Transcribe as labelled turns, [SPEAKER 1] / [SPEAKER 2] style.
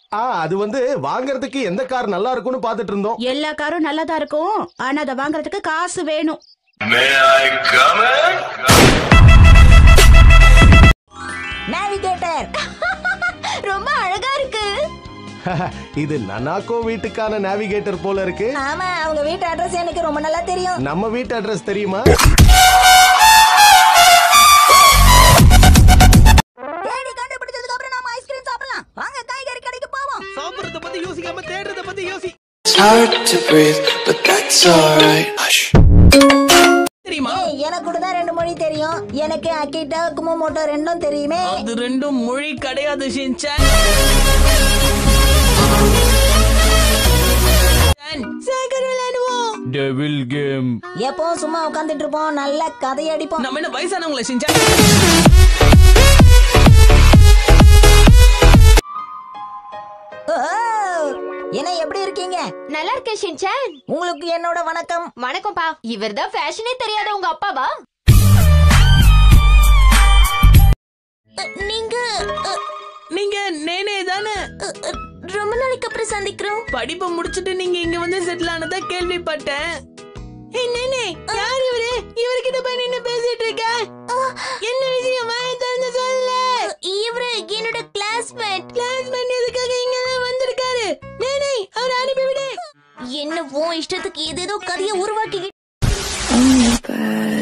[SPEAKER 1] ஆ அது வந்து வாங்குறதுக்கு எந்த கார் நல்லா இருக்கும்னு பாத்துட்டு இருந்தோம்
[SPEAKER 2] எல்லா காரும் நல்லதா இருக்கும் ஆனா அதை வாங்குறதுக்கு காசு வேணும்
[SPEAKER 3] May I come in?
[SPEAKER 4] Navigator
[SPEAKER 2] ரொம்ப அழகா இருக்கு
[SPEAKER 1] இது நனாக்கோ வீட்டுக்கான நேவிகேட்டர் போல இருக்கு
[SPEAKER 4] ஆமா அவங்க வீட்டு அட்ரஸ் எனக்கு ரொம்ப நல்லா தெரியும்
[SPEAKER 1] நம்ம வீட்டு அட்ரஸ் தெரியுமா
[SPEAKER 4] தேடி கண்டுபிடிச்சதுக்கு அப்புறம் நாம ஐஸ்கிரீம் சாப்பிடலாம் வாங்க காய்கறி கடைக்கு போவோம்
[SPEAKER 5] சாப்பிடுறத பத்தி யோசிக்காம தேடுறத பத்தி யோசி
[SPEAKER 6] It's hard to breathe, but that's alright. Hush.
[SPEAKER 5] தெரியுமா
[SPEAKER 4] ஏய், எனக்கு கூட தான் ரெண்டு மொழி தெரியும் எனக்கு அக்கிட்டா குமமோட்டோ ரெண்டும் தெரியுமே
[SPEAKER 5] அது ரெண்டும் மொழி கிடையாது ஷின்சான் சேகர் விளையாடுவோம் டெவில் கேம்
[SPEAKER 4] எப்பவும் சும்மா உட்காந்துட்டு இருப்போம் நல்ல கதையடிப்போம்
[SPEAKER 5] நம்ம என்ன வயசானவங்கள ஷின்சான்
[SPEAKER 4] ஓ, என்ன எப்படி இருக்கீங்க
[SPEAKER 7] நல்லா இருக்கேன் ஷின்சான்
[SPEAKER 4] உங்களுக்கு என்னோட வணக்கம்
[SPEAKER 7] வணக்கம்ப்பா இவர்தான் ஃபேஷனே தெரியாத உங்க அப்பாவா நீங்க
[SPEAKER 5] நீங்க நேனே தானே
[SPEAKER 7] ரொம்ப நாளைக்கு அப்புறம் சந்திக்கிறோம்
[SPEAKER 5] படிப்பை முடிச்சிட்டு நீங்க இங்க வந்து செட்டில் ஆனதா கேள்விப்பட்டேன் ஏய் நேனே யார் இவரு இவர்கிட்ட போய் நின்னு பேசிட்டு இருக்க என்ன விஷயம் வாய திறந்து சொல்ல
[SPEAKER 7] இவரு என்னோட கிளாஸ்மேட்
[SPEAKER 5] கிளாஸ்மேட் எதுக்காக இங்க தான் வந்திருக்காரு நேனே அவர் அனுப்பி விடு
[SPEAKER 7] என்ன உன் இஷ்டத்துக்கு ஏதேதோ கதையை உருவாக்கி
[SPEAKER 6] Only bad